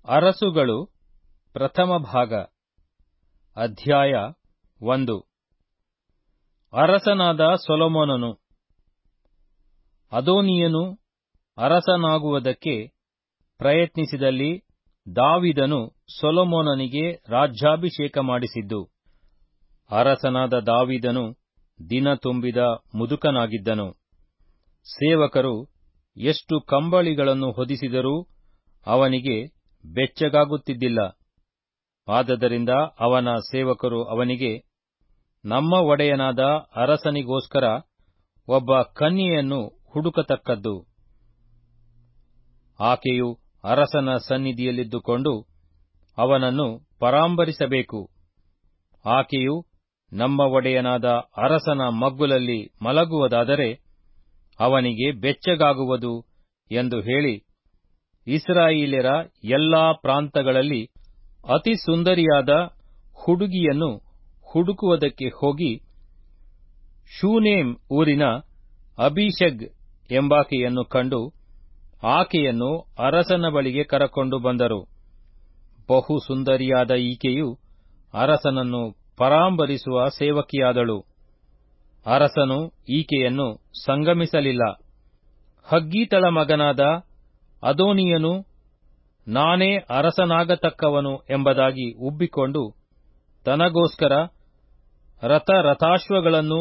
ಅರಸುಗಳು ಪ್ರಥಮ ಭಾಗ ಅಧ್ಯಾಯ ಒಂದು ಅರಸನಾದ ಸೊಲೊಮೋನನು ಅದೋನಿಯನು ಅರಸನಾಗುವುದಕ್ಕೆ ಪ್ರಯತ್ನಿಸಿದಲ್ಲಿ ದಾವಿದನು ಸೊಲೊಮೋನನಿಗೆ ರಾಜ್ಯಾಭಿಷೇಕ ಮಾಡಿಸಿದ್ದು ಅರಸನಾದ ದಾವಿದನು ದಿನ ತುಂಬಿದ ಮುದುಕನಾಗಿದ್ದನು ಸೇವಕರು ಎಷ್ಟು ಕಂಬಳಿಗಳನ್ನು ಹೊದಿಸಿದರೂ ಅವನಿಗೆ ಬೆಚ್ಚಗಾಗುತ್ತಿದ್ದಿಲ್ಲ ಆದದರಿಂದ ಅವನ ಸೇವಕರು ಅವನಿಗೆ ನಮ್ಮ ಒಡೆಯನಾದ ಅರಸನಿಗೋಸ್ಕರ ಒಬ್ಬ ಕನ್ಯೆಯನ್ನು ಹುಡುಕತಕ್ಕದ್ದು ಆಕೆಯು ಅರಸನ ಸನ್ನಿಧಿಯಲ್ಲಿದ್ದುಕೊಂಡು ಅವನನ್ನು ಪರಾಂಬರಿಸಬೇಕು ಆಕೆಯು ನಮ್ಮ ಒಡೆಯನಾದ ಅರಸನ ಮಗ್ಗುಲಲ್ಲಿ ಮಲಗುವುದಾದರೆ ಅವನಿಗೆ ಬೆಚ್ಚಗಾಗುವುದು ಎಂದು ಹೇಳಿ ಇಸ್ರಾಯೇಲ್ಯರ ಎಲ್ಲಾ ಪ್ರಾಂತಗಳಲ್ಲಿ ಅತಿ ಸುಂದರಿಯಾದ ಹುಡುಗಿಯನ್ನು ಹುಡುಕುವುದಕ್ಕೆ ಹೋಗಿ ಶೂನೇಮ್ ಊರಿನ ಅಬೀಷಗ್ ಎಂಬಾಕೆಯನ್ನು ಕಂಡು ಆಕೆಯನ್ನು ಅರಸನ ಬಳಿಗೆ ಕರಕೊಂಡು ಬಂದರು ಬಹು ಸುಂದರಿಯಾದ ಈಕೆಯು ಅರಸನನ್ನು ಪರಾಂಬರಿಸುವ ಸೇವಕಿಯಾದಳು ಅರಸನು ಈಕೆಯನ್ನು ಸಂಗಮಿಸಲಿಲ್ಲ ಹಗ್ಗೀತಳ ಮಗನಾದ ಅದೋನಿಯನು ನಾನೇ ಅರಸನಾಗತಕ್ಕವನು ಎಂಬುದಾಗಿ ಉಬ್ಬಿಕೊಂಡು ತನಗೋಸ್ಕರ ರಥರಥಾಶ್ವಗಳನ್ನು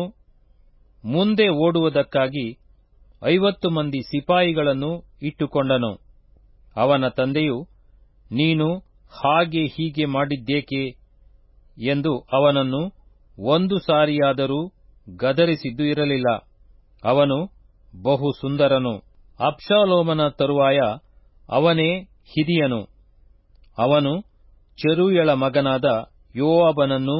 ಮುಂದೆ ಓಡುವುದಕ್ಕಾಗಿ ಐವತ್ತು ಮಂದಿ ಸಿಪಾಯಿಗಳನ್ನು ಇಟ್ಟುಕೊಂಡನು ಅವನ ತಂದೆಯು ನೀನು ಹಾಗೆ ಹೀಗೆ ಮಾಡಿದ್ದೇಕೆ ಎಂದು ಅವನನ್ನು ಒಂದು ಸಾರಿಯಾದರೂ ಗದರಿಸಿದ್ದು ಇರಲಿಲ್ಲ ಅವನು ಬಹು ಸುಂದರನು ಅಬ್ಷಾಲೋಮನ ತರುವಾಯ ಅವನೇ ಹಿರಿಯನು ಅವನು ಚೆರೂಯಳ ಮಗನಾದ ಯೋವಾಬನನ್ನೂ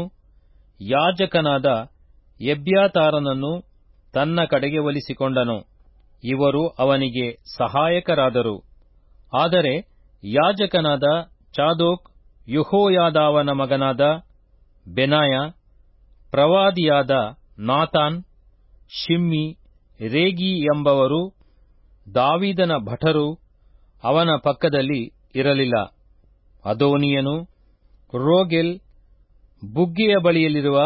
ಯಾಜಕನಾದ ಎಬ್ಯಾತಾರನನ್ನು ತನ್ನ ಕಡೆಗೆ ಒಲಿಸಿಕೊಂಡನು ಇವರು ಅವನಿಗೆ ಸಹಾಯಕರಾದರು ಆದರೆ ಯಾಜಕನಾದ ಚಾದೋಕ್ ಯುಹೋಯಾದಾವನ ಮಗನಾದ ಬೆನಾಯ ಪ್ರವಾದಿಯಾದ ನಾತಾನ್ ಶಿಮ್ಮಿ ರೇಗಿ ಎಂಬವರು ದಾವಿದನ ಭಟರು ಅವನ ಪಕ್ಕದಲ್ಲಿ ಇರಲಿಲ್ಲ ಅದೋನಿಯನು ರೋಗೆಲ್ ಬುಗ್ಗೆಯ ಬಳಿಯಲ್ಲಿರುವ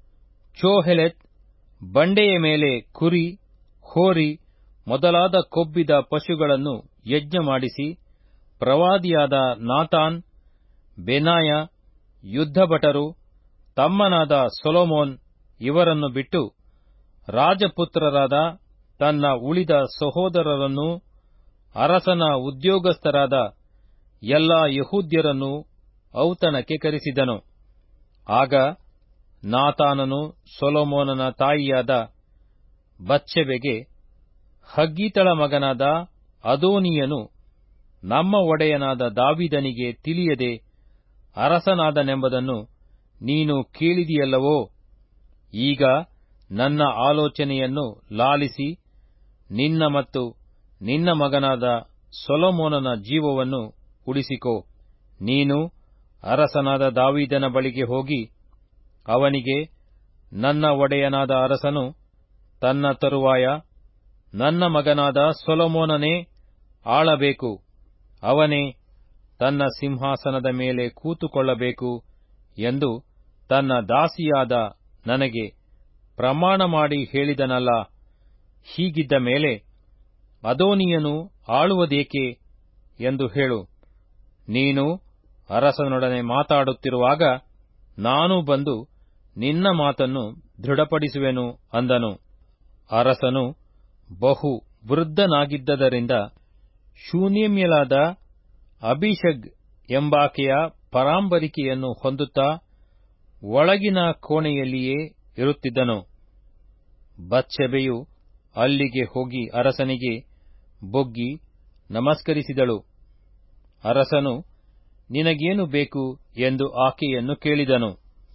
ಚೋಹೆಲೆತ್ ಬಂಡೆಯ ಮೇಲೆ ಕುರಿ ಹೋರಿ ಮೊದಲಾದ ಕೊಬ್ಬಿದ ಪಶುಗಳನ್ನು ಯಜ್ಞ ಮಾಡಿಸಿ ಪ್ರವಾದಿಯಾದ ನಾತಾನ್ ಬೆನಾಯ ಯುದ್ಧಭಟರು ತಮ್ಮನಾದ ಸೊಲೊಮೋನ್ ಇವರನ್ನು ಬಿಟ್ಟು ರಾಜಪುತ್ರರಾದ ತನ್ನ ಉಳಿದ ಸಹೋದರರನ್ನೂ ಅರಸನ ಉದ್ಯೋಗಸ್ಥರಾದ ಎಲ್ಲಾ ಯಹೂದ್ಯರನ್ನೂ ಔತಣಕ್ಕೆ ಕರೆಸಿದನು ಆಗ ನಾತಾನನು ಸೊಲೊಮೋನನ ತಾಯಿಯಾದ ಬತ್ಷೆಬೆಗೆ ಹಗ್ಗೀತಳ ಮಗನಾದ ಅದೋನಿಯನು ನಮ್ಮ ಒಡೆಯನಾದ ದಾವಿದನಿಗೆ ತಿಳಿಯದೆ ಅರಸನಾದನೆಂಬುದನ್ನು ನೀನು ಕೇಳಿದಿಯಲ್ಲವೋ ಈಗ ನನ್ನ ಆಲೋಚನೆಯನ್ನು ಲಾಲಿಸಿ ನಿನ್ನ ಮತ್ತು ನಿನ್ನ ಮಗನಾದ ಸೊಲೊಮೋನನ ಜೀವವನ್ನು ಉಳಿಸಿಕೋ ನೀನು ಅರಸನಾದ ದಾವಿದನ ಬಳಿಗೆ ಹೋಗಿ ಅವನಿಗೆ ನನ್ನ ಒಡೆಯನಾದ ಅರಸನು ತನ್ನ ತರುವಾಯ ನನ್ನ ಮಗನಾದ ಸೊಲೊಮೋನನೇ ಆಳಬೇಕು ಅವನೇ ತನ್ನ ಸಿಂಹಾಸನದ ಮೇಲೆ ಕೂತುಕೊಳ್ಳಬೇಕು ಎಂದು ತನ್ನ ದಾಸಿಯಾದ ನನಗೆ ಪ್ರಮಾಣ ಮಾಡಿ ಹೇಳಿದನಲ್ಲ ಹೀಗಿದ್ದ ಮೇಲೆ ಅದೋನಿಯನು ಆಳುವುದೇಕೆ ಎಂದು ಹೇಳು ನೀನು ಅರಸನೊಡನೆ ಮಾತಾಡುತ್ತಿರುವಾಗ ನಾನು ಬಂದು ನಿನ್ನ ಮಾತನ್ನು ದೃಢಪಡಿಸುವೆನು ಅಂದನು ಅರಸನು ಬಹು ವೃದ್ಧನಾಗಿದ್ದರಿಂದ ಶೂನ್ಯಮ್ಯಲಾದ ಅಭಿಷಗ್ ಎಂಬಾಕೆಯ ಪರಾಂಬರಿಕೆಯನ್ನು ಹೊಂದುತ್ತಾ ಒಳಗಿನ ಕೋಣೆಯಲ್ಲಿಯೇ ಇರುತ್ತಿದ್ದನು ಬತ್ಷೆಬೆಯು ಅಲ್ಲಿಗೆ ಹೋಗಿ ಅರಸನಿಗೆ ಬೊಗ್ಗಿ ನಮಸ್ಕರಿಸಿದಳು ಅರಸನು ನಿನಗೇನು ಬೇಕು ಎಂದು ಆಕೆಯನ್ನು ಕೇಳಿದನು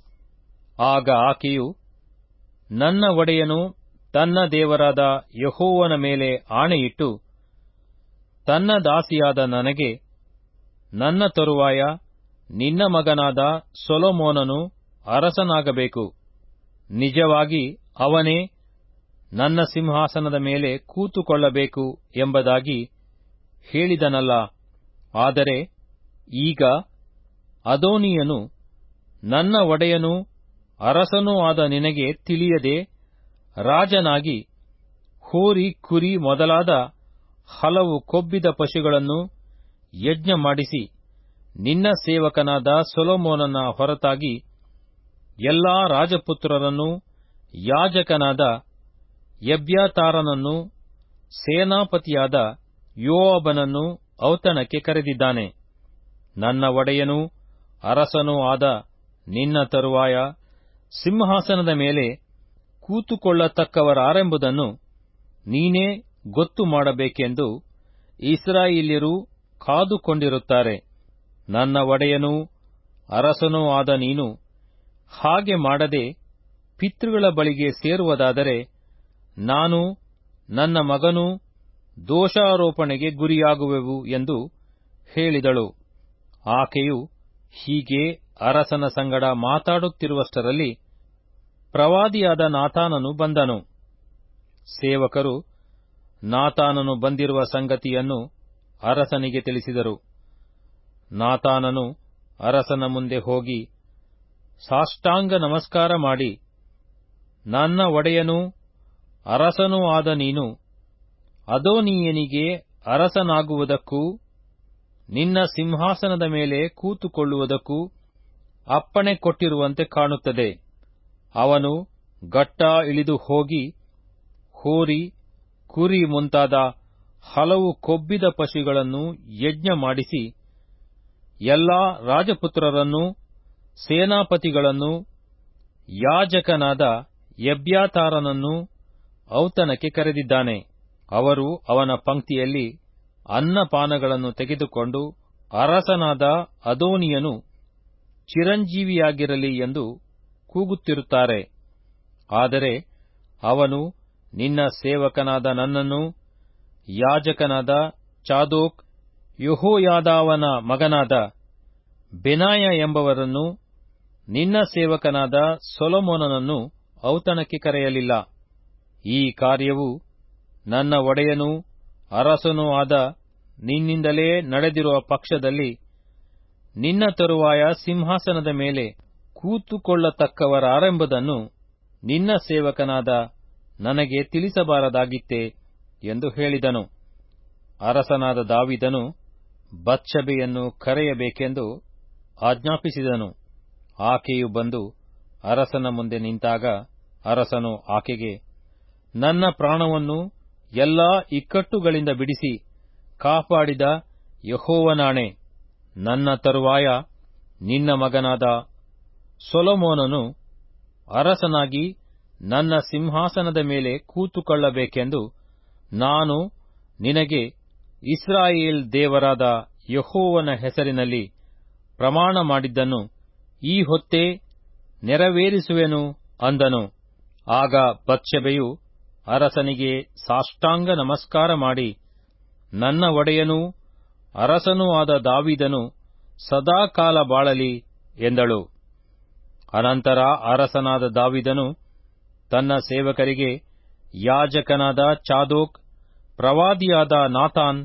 ಆಗ ಆಕೆಯು ನನ್ನ ಒಡೆಯನು ತನ್ನ ದೇವರಾದ ಯಹೋವನ ಮೇಲೆ ಆಣೆಯಿಟ್ಟು ತನ್ನ ದಾಸಿಯಾದ ನನಗೆ ನನ್ನ ತರುವಾಯ ನಿನ್ನ ಮಗನಾದ ಸೊಲೊಮೋನನು ಅರಸನಾಗಬೇಕು ನಿಜವಾಗಿ ಅವನೇ ನನ್ನ ಸಿಂಹಾಸನದ ಮೇಲೆ ಕೂತುಕೊಳ್ಳಬೇಕು ಎಂಬುದಾಗಿ ಹೇಳಿದನಲ್ಲ ಆದರೆ ಈಗ ಅದೋನಿಯನು ನನ್ನ ಒಡೆಯನೂ ಅರಸನೂ ಆದ ನಿನಗೆ ತಿಳಿಯದೆ ರಾಜನಾಗಿ ಹೋರಿ ಕುರಿ ಮೊದಲಾದ ಹಲವು ಕೊಬ್ಬಿದ ಪಶುಗಳನ್ನು ಯಜ್ಞ ಮಾಡಿಸಿ ನಿನ್ನ ಸೇವಕನಾದ ಸೊಲೊಮೋನನ ಹೊರತಾಗಿ ಎಲ್ಲಾ ರಾಜಪುತ್ರರನ್ನೂ ಯಾಜಕನಾದ ಎಬ್ಯಾತಾರನನ್ನು ಸೇನಾಪತಿಯಾದ ಯೋವಾಬನನ್ನು ಔತಣಕ್ಕೆ ಕರೆದಿದ್ದಾನೆ ನನ್ನ ಒಡೆಯನೂ ಅರಸನೂ ಆದ ನಿನ್ನ ತರುವಾಯ ಸಿಂಹಾಸನದ ಮೇಲೆ ಕೂತುಕೊಳ್ಳತಕ್ಕವರಾರೆಂಬುದನ್ನು ನೀನೇ ಗೊತ್ತು ಮಾಡಬೇಕೆಂದು ಇಸ್ರಾಯೇಲ್ಯರು ಕಾದುಕೊಂಡಿರುತ್ತಾರೆ ನನ್ನ ಒಡೆಯನೂ ಅರಸನೂ ಆದ ನೀನು ಹಾಗೆ ಮಾಡದೆ ಪಿತೃಗಳ ಬಳಿಗೆ ಸೇರುವುದಾದರೆ ನಾನು ನನ್ನ ಮಗನೂ ದೋಷಾರೋಪಣೆಗೆ ಗುರಿಯಾಗುವೆವು ಎಂದು ಹೇಳಿದಳು ಆಕೆಯು ಹೀಗೆ ಅರಸನ ಸಂಗಡ ಮಾತಾಡುತ್ತಿರುವಷ್ಟರಲ್ಲಿ ಪ್ರವಾದಿಯಾದ ನಾತಾನನು ಬಂದನು ಸೇವಕರು ನಾತಾನನು ಬಂದಿರುವ ಸಂಗತಿಯನ್ನು ಅರಸನಿಗೆ ತಿಳಿಸಿದರು ನಾತಾನನು ಅರಸನ ಮುಂದೆ ಹೋಗಿ ಸಾಷ್ಟಾಂಗ ನಮಸ್ಕಾರ ಮಾಡಿ ನನ್ನ ಒಡೆಯನೂ ಅರಸನೂ ಆದ ನೀನು ಅದೋನೀಯನಿಗೆ ಅರಸನಾಗುವುದಕ್ಕೂ ನಿನ್ನ ಸಿಂಹಾಸನದ ಮೇಲೆ ಕೂತುಕೊಳ್ಳುವುದಕ್ಕೂ ಅಪ್ಪಣೆ ಕೊಟ್ಟಿರುವಂತೆ ಕಾಣುತ್ತದೆ ಅವನು ಗಟ್ಟಾ ಇಳಿದು ಹೋಗಿ ಹೋರಿ ಕುರಿ ಮುಂತಾದ ಹಲವು ಕೊಬ್ಬಿದ ಪಶುಗಳನ್ನು ಯಜ್ಞ ಮಾಡಿಸಿ ಎಲ್ಲಾ ರಾಜಪುತ್ರರನ್ನೂ ಸೇನಾಪತಿಗಳನ್ನು ಯಾಜಕನಾದ ಎಬ್ಯಾತಾರನನ್ನು ಔತಣಕ್ಕೆ ಕರೆದಿದ್ದಾನೆ ಅವರು ಅವನ ಪಂಕ್ತಿಯಲ್ಲಿ ಅನ್ನಪಾನಗಳನ್ನು ತೆಗೆದುಕೊಂಡು ಅರಸನಾದ ಅದೋನಿಯನು ಚಿರಂಜೀವಿಯಾಗಿರಲಿ ಎಂದು ಕೂಗುತ್ತಿರುತ್ತಾರೆ ಆದರೆ ಅವನು ನಿನ್ನ ಸೇವಕನಾದ ನನ್ನನ್ನು ಯಾಜಕನಾದ ಚಾದೋಕ್ ಯೆಹೋಯಾದಾವನ ಮಗನಾದ ಬೆನಾಯ ಎಂಬವರನ್ನು ನಿನ್ನ ಸೇವಕನಾದ ಸೊಲೊಮೋನನನ್ನು ಔತಣಕ್ಕೆ ಕರೆಯಲಿಲ್ಲ ಈ ಕಾರ್ಯವು ನನ್ನ ಒಡೆಯನೂ ಅರಸನೂ ಆದ ನಿನ್ನಿಂದಲೇ ನಡೆದಿರುವ ಪಕ್ಷದಲ್ಲಿ ನಿನ್ನ ತರುವಾಯ ಸಿಂಹಾಸನದ ಮೇಲೆ ಕೂತುಕೊಳ್ಳತಕ್ಕವರಾರೆಂಬುದನ್ನು ನಿನ್ನ ಸೇವಕನಾದ ನನಗೆ ತಿಳಿಸಬಾರದಾಗಿತ್ತೇ ಎಂದು ಹೇಳಿದನು ಅರಸನಾದ ದಾವಿದನು ಬತ್ಷಬೆಯನ್ನು ಕರೆಯಬೇಕೆಂದು ಆಜ್ಞಾಪಿಸಿದನು ಆಕೆಯು ಬಂದು ಅರಸನ ಮುಂದೆ ನಿಂತಾಗ ಅರಸನು ಆಕೆಗೆ ನನ್ನ ಪ್ರಾಣವನ್ನು ಎಲ್ಲಾ ಇಕ್ಕಟ್ಟುಗಳಿಂದ ಬಿಡಿಸಿ ಕಾಪಾಡಿದ ಯಹೋವನಾಣೆ ನನ್ನ ತರುವಾಯ ನಿನ್ನ ಮಗನಾದ ಸೊಲೊಮೋನನು ಅರಸನಾಗಿ ನನ್ನ ಸಿಂಹಾಸನದ ಮೇಲೆ ಕೂತುಕೊಳ್ಳಬೇಕೆಂದು ನಾನು ನಿನಗೆ ಇಸ್ರಾಯೇಲ್ ದೇವರಾದ ಯಹೋವನ ಹೆಸರಿನಲ್ಲಿ ಪ್ರಮಾಣ ಮಾಡಿದ್ದನ್ನು ಈ ಹೊತ್ತೇ ನೆರವೇರಿಸುವೆನು ಅಂದನು ಆಗ ಬತ್ಷೆಬೆಯು ಅರಸನಿಗೆ ಸಾಷ್ಟಾಂಗ ನಮಸ್ಕಾರ ಮಾಡಿ ನನ್ನ ಒಡೆಯನೂ ಅರಸನೂ ಆದ ದಾವಿದನು ಸದಾಕಾಲ ಬಾಳಲಿ ಎಂದಳು ಅನಂತರ ಅರಸನಾದ ದಾವಿದನು ತನ್ನ ಸೇವಕರಿಗೆ ಯಾಜಕನಾದ ಚಾದೋಕ್ ಪ್ರವಾದಿಯಾದ ನಾತಾನ್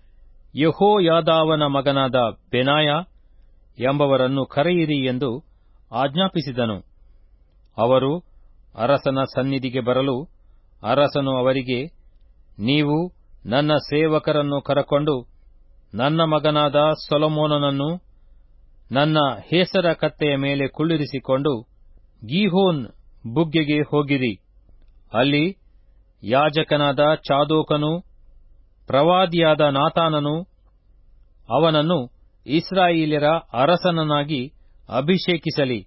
ಯಹೋಯಾದಾವನ ಮಗನಾದ ಬೆನಾಯ ಎಂಬವರನ್ನು ಕರೆಯಿರಿ ಎಂದು ಆಜ್ಞಾಪಿಸಿದನು ಅವರು ಅರಸನ ಸನ್ನಿಧಿಗೆ ಬರಲು ಅರಸನು ಅವರಿಗೆ ನೀವು ನನ್ನ ಸೇವಕರನ್ನು ಕರಕೊಂಡು ನನ್ನ ಮಗನಾದ ಸೊಲೊಮೋನನನ್ನು ನನ್ನ ಹೇಸರ ಕತ್ತೆಯ ಮೇಲೆ ಕುಳ್ಳಿರಿಸಿಕೊಂಡು ಗೀಹೋನ್ ಬುಗ್ಗೆಗೆ ಹೋಗಿರಿ ಅಲ್ಲಿ ಯಾಜಕನಾದ ಚಾದೋಕನು ಪ್ರವಾದಿಯಾದ ನಾತಾನನು ಅವನನ್ನು ಇಸ್ರಾಯೇಲ್ಯರ ಅರಸನನ್ನಾಗಿ ಅಭಿಷೇಕಿಸಲಿ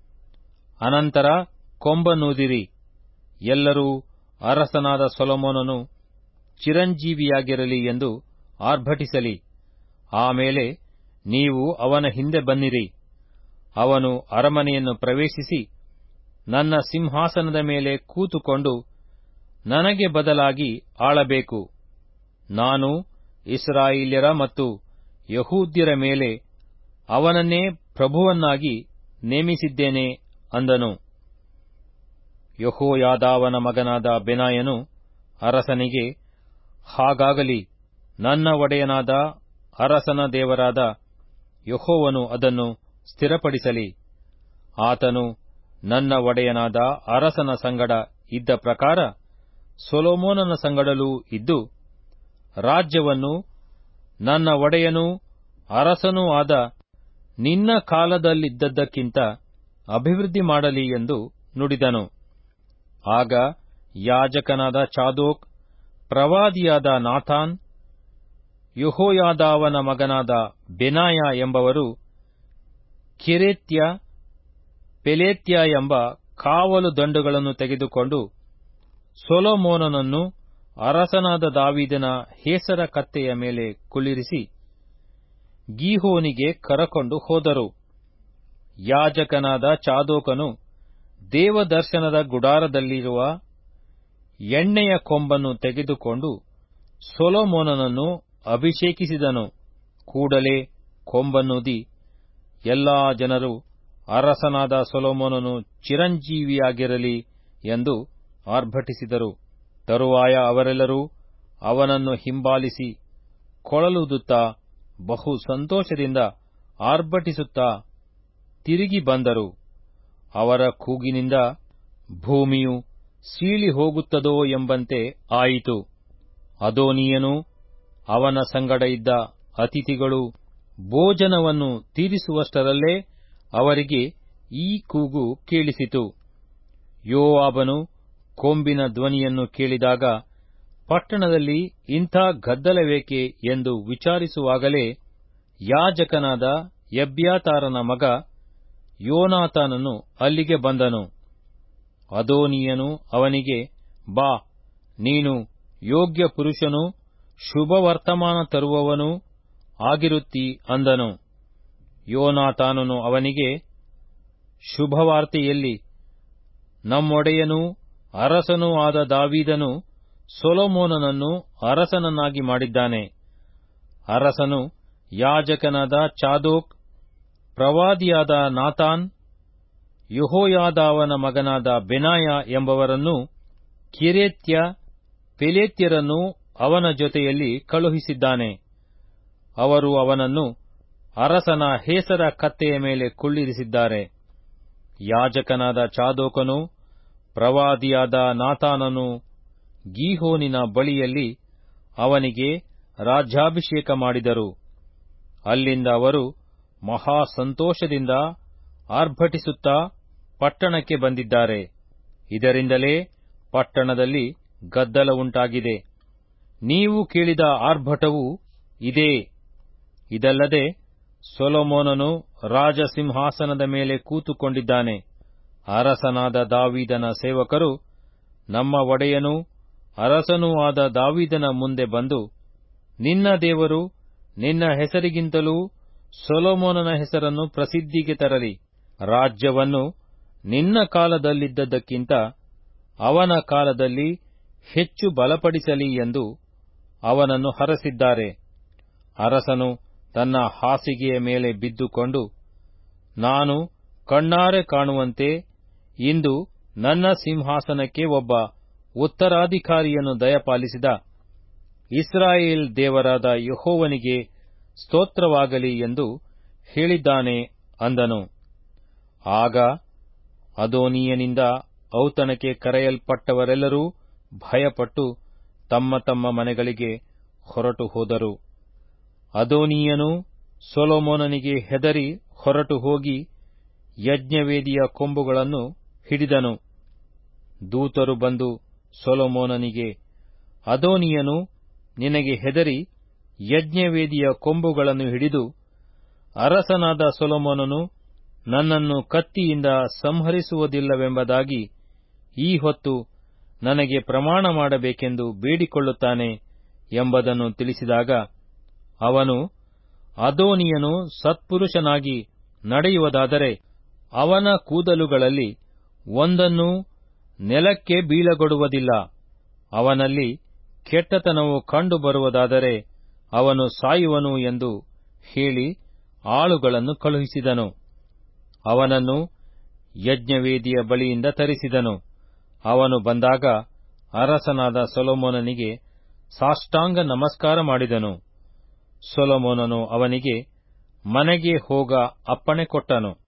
ಅನಂತರ ಕೊಂಬನೂದಿರಿ ಎಲ್ಲರೂ ಅರಸನಾದ ಸೊಲೊಮೋನನು ಚಿರಂಜೀವಿಯಾಗಿರಲಿ ಎಂದು ಆರ್ಭಟಿಸಲಿ ಆಮೇಲೆ ನೀವು ಅವನ ಹಿಂದೆ ಬನ್ನಿರಿ ಅವನು ಅರಮನೆಯನ್ನು ಪ್ರವೇಶಿಸಿ ನನ್ನ ಸಿಂಹಾಸನದ ಮೇಲೆ ಕೂತುಕೊಂಡು ನನಗೆ ಬದಲಾಗಿ ಆಳಬೇಕು ನಾನು ಇಸ್ರಾಯೇಲ್ಯರ ಮತ್ತು ಯಹೂದ್ಯರ ಮೇಲೆ ಅವನನ್ನೇ ಪ್ರಭುವನ್ನಾಗಿ ನೇಮಿಸಿದ್ದೇನೆ ಅಂದನು ಯಹೋಯಾದಾವನ ಮಗನಾದ ಬೆನಾಯನು ಅರಸನಿಗೆ ಹಾಗಾಗಲಿ ನನ್ನ ಒಡೆಯನಾದ ಅರಸನ ದೇವರಾದ ಯಹೋವನು ಅದನ್ನು ಸ್ಥಿರಪಡಿಸಲಿ ಆತನು ನನ್ನ ಒಡೆಯನಾದ ಅರಸನ ಸಂಗಡ ಇದ್ದ ಪ್ರಕಾರ ಸೊಲೊಮೋನನ ಸಂಗಡಲೂ ಇದ್ದು ರಾಜ್ಯವನ್ನು ನನ್ನ ಒಡೆಯನೂ ಅರಸನೂ ಆದ ನಿನ್ನ ಕಾಲದಲ್ಲಿದ್ದದ್ದಕ್ಕಿಂತ ಅಭಿವೃದ್ಧಿ ಮಾಡಲಿ ಎಂದು ನುಡಿದನು ಆಗ ಯಾಜಕನಾದ ಚಾದೋಕ್ ಪ್ರವಾದಿಯಾದ ನಾಥಾನ್ ಯಹೋಯಾದಾವನ ಮಗನಾದ ಬೆನಾಯ ಎಂಬವರು ಕಿರೇತ್ಯ ಪೆಲೇತ್ಯ ಎಂಬ ಕಾವಲು ದಂಡುಗಳನ್ನು ತೆಗೆದುಕೊಂಡು ಸೊಲೊಮೋನನನ್ನು ಅರಸನಾದ ದಾವಿದನ ಹೇಸರ ಕತ್ತೆಯ ಮೇಲೆ ಕುಳ್ಳಿರಿಸಿ ಗೀಹೋನಿಗೆ ಕರಕೊಂಡು ಹೋದರು ಯಾಜಕನಾದ ಚಾದೋಕನು ದೇವದರ್ಶನದ ಗುಡಾರದಲ್ಲಿರುವ ಎಣ್ಣೆಯ ಕೊಂಬನ್ನು ತೆಗೆದುಕೊಂಡು ಸೊಲೊಮೋನನನ್ನು ಅಭಿಷೇಕಿಸಿದನು ಕೂಡಲೇ ಕೊಂಬನ್ನೂದಿ ಎಲ್ಲಾ ಜನರು ಅರಸನಾದ ಸೊಲೊಮೋನನು ಚಿರಂಜೀವಿಯಾಗಿರಲಿ ಎಂದು ಆರ್ಭಟಿಸಿದರು ತರುವಾಯ ಅವರೆಲ್ಲರೂ ಅವನನ್ನು ಹಿಂಬಾಲಿಸಿ ಕೊಳಲುದುತ್ತಾ ಬಹು ಸಂತೋಷದಿಂದ ಆರ್ಭಟಿಸುತ್ತಾ ತಿರುಗಿ ಬಂದರು ಅವರ ಕೂಗಿನಿಂದ ಭೂಮಿಯು ಸೀಳಿ ಹೋಗುತ್ತದೋ ಎಂಬಂತೆ ಆಯಿತು ಅದೋನಿಯನು ಅವನ ಸಂಗಡ ಇದ್ದ ಅತಿಥಿಗಳು ಭೋಜನವನ್ನು ತೀರಿಸುವಷ್ಟರಲ್ಲೇ ಅವರಿಗೆ ಈ ಕೂಗು ಕೇಳಿಸಿತು ಯೋವಾಬನು ಕೊಂಬಿನ ಧ್ವನಿಯನ್ನು ಕೇಳಿದಾಗ ಪಟ್ಟಣದಲ್ಲಿ ಇಂಥ ಗದ್ದಲವೇಕೆ ಎಂದು ವಿಚಾರಿಸುವಾಗಲೇ ಯಾಜಕನಾದ ಎಬ್ಯಾತಾರನ ಮಗ ಯೋನಾತಾನನು ಅಲ್ಲಿಗೆ ಬಂದನು ಅದೋನಿಯನು ಅವನಿಗೆ ಬಾ ನೀನು ಯೋಗ್ಯ ಪುರುಷನೂ ಶುಭವರ್ತಮಾನ ತರುವವನೂ ಆಗಿರುತ್ತೀ ಅಂದನು ಯೋನಾತಾನನು ಅವನಿಗೆ ಶುಭವಾರ್ತೆಯಲ್ಲಿ ನಮ್ಮೊಡೆಯನೂ ಅರಸನೂ ಆದ ದಾವೀದನು ಸೊಲೊಮೋನನನ್ನು ಅರಸನನ್ನಾಗಿ ಮಾಡಿದ್ದಾನೆ ಅರಸನು ಯಾಜಕನಾದ ಚಾದೋಕ್ ಪ್ರವಾದಿಯಾದ ನಾತಾನ್ ಯಹೋಯಾದಾವನ ಮಗನಾದ ಬೆನಾಯ ಎಂಬವರನ್ನು ಕಿರೇತ್ಯ ಪೆಲೇತ್ಯರನ್ನು ಅವನ ಜೊತೆಯಲ್ಲಿ ಕಳುಹಿಸಿದ್ದಾನೆ ಅವರು ಅವನನ್ನು ಅರಸನ ಹೇಸರ ಕತ್ತೆಯ ಮೇಲೆ ಕುಳ್ಳಿರಿಸಿದ್ದಾರೆ ಯಾಜಕನಾದ ಚಾದೋಕನು ಪ್ರವಾದಿಯಾದ ನಾತಾನನು ಗೀಹೋನಿನ ಬಳಿಯಲ್ಲಿ ಅವನಿಗೆ ರಾಜ್ಯಾಭಿಷೇಕ ಮಾಡಿದರು ಅಲ್ಲಿಂದ ಅವರು ಮಹಾ ಸಂತೋಷದಿಂದ ಆರ್ಭಟಿಸುತ್ತಾ ಪಟ್ಟಣಕ್ಕೆ ಬಂದಿದ್ದಾರೆ ಇದರಿಂದಲೇ ಪಟ್ಟಣದಲ್ಲಿ ಗದ್ದಲ ಉಂಟಾಗಿದೆ ನೀವು ಕೇಳಿದ ಆರ್ಭಟವು ಇದೇ ಇದಲ್ಲದೆ ಸೊಲೊಮೋನನು ರಾಜಸಿಂಹಾಸನದ ಮೇಲೆ ಕೂತುಕೊಂಡಿದ್ದಾನೆ ಅರಸನಾದ ದಾವೀದನ ಸೇವಕರು ನಮ್ಮ ಒಡೆಯನೂ ಅರಸನೂ ಆದ ದಾವೀದನ ಮುಂದೆ ಬಂದು ನಿನ್ನ ದೇವರು ನಿನ್ನ ಹೆಸರಿಗಿಂತಲೂ ಸೊಲೊಮೋನನ ಹೆಸರನ್ನು ಪ್ರಸಿದ್ಧಿಗೆ ತರಲಿ ರಾಜ್ಯವನ್ನು ನಿನ್ನ ಕಾಲದಲ್ಲಿದ್ದದ್ದಕ್ಕಿಂತ ಅವನ ಕಾಲದಲ್ಲಿ ಹೆಚ್ಚು ಬಲಪಡಿಸಲಿ ಎಂದು ಅವನನ್ನು ಹರಸಿದ್ದಾರೆ ಅರಸನು ತನ್ನ ಹಾಸಿಗೆಯ ಮೇಲೆ ಬಿದ್ದುಕೊಂಡು ನಾನು ಕಣ್ಣಾರೆ ಕಾಣುವಂತೆ ಇಂದು ನನ್ನ ಸಿಂಹಾಸನಕ್ಕೆ ಒಬ್ಬ ಉತ್ತರಾಧಿಕಾರಿಯನ್ನು ದಯಪಾಲಿಸಿದ ಇಸ್ರಾಯೇಲ್ ದೇವರಾದ ಯಹೋವನಿಗೆ ಸ್ತೋತ್ರವಾಗಲಿ ಎಂದು ಹೇಳಿದ್ದಾನೆ ಅಂದನು ಆಗ ಅದೋನಿಯನಿಂದ ಔತಣಕ್ಕೆ ಕರೆಯಲ್ಪಟ್ಟವರೆಲ್ಲರೂ ಭಯಪಟ್ಟು ತಮ್ಮ ತಮ್ಮ ಮನೆಗಳಿಗೆ ಹೊರಟು ಹೋದರು ಅದೋನಿಯನು ಸೊಲೊಮೋನನಿಗೆ ಹೆದರಿ ಹೊರಟು ಹೋಗಿ ಯಜ್ಞವೇದಿಯ ಕೊಂಬುಗಳನ್ನು ಹಿಡಿದನು ದೂತರು ಬಂದು ಸೊಲೊಮೋನನಿಗೆ ಅದೋನಿಯನು ನಿನಗೆ ಹೆದರಿ ಯಜ್ಞವೇದಿಯ ಕೊಂಬುಗಳನ್ನು ಹಿಡಿದು ಅರಸನಾದ ಸೊಲೊಮೋನನು ನನ್ನನ್ನು ಕತ್ತಿಯಿಂದ ಸಂಹರಿಸುವುದಿಲ್ಲವೆಂಬುದಾಗಿ ಈ ಹೊತ್ತು ನನಗೆ ಪ್ರಮಾಣ ಮಾಡಬೇಕೆಂದು ಬೇಡಿಕೊಳ್ಳುತ್ತಾನೆ ಎಂಬುದನ್ನು ತಿಳಿಸಿದಾಗ ಅವನು ಅದೋನಿಯನು ಸತ್ಪುರುಷನಾಗಿ ನಡೆಯುವುದಾದರೆ ಅವನ ಕೂದಲುಗಳಲ್ಲಿ ಒಂದನ್ನೂ ನೆಲಕ್ಕೆ ಬೀಳಗೊಡುವುದಿಲ್ಲ ಅವನಲ್ಲಿ ಕೆಟ್ಟತನವು ಕಂಡುಬರುವುದಾದರೆ ಅವನು ಸಾಯುವನು ಎಂದು ಹೇಳಿ ಆಳುಗಳನ್ನು ಕಳುಹಿಸಿದನು ಅವನನ್ನು ಯಜ್ಞವೇದಿಯ ಬಳಿಯಿಂದ ತರಿಸಿದನು ಅವನು ಬಂದಾಗ ಅರಸನಾದ ಸೊಲೊಮೋನನಿಗೆ ಸಾಷ್ಟಾಂಗ ನಮಸ್ಕಾರ ಮಾಡಿದನು ಸೊಲೊಮೋನನು ಅವನಿಗೆ ಮನೆಗೆ ಹೋಗ ಅಪ್ಪಣೆ ಕೊಟ್ಟನು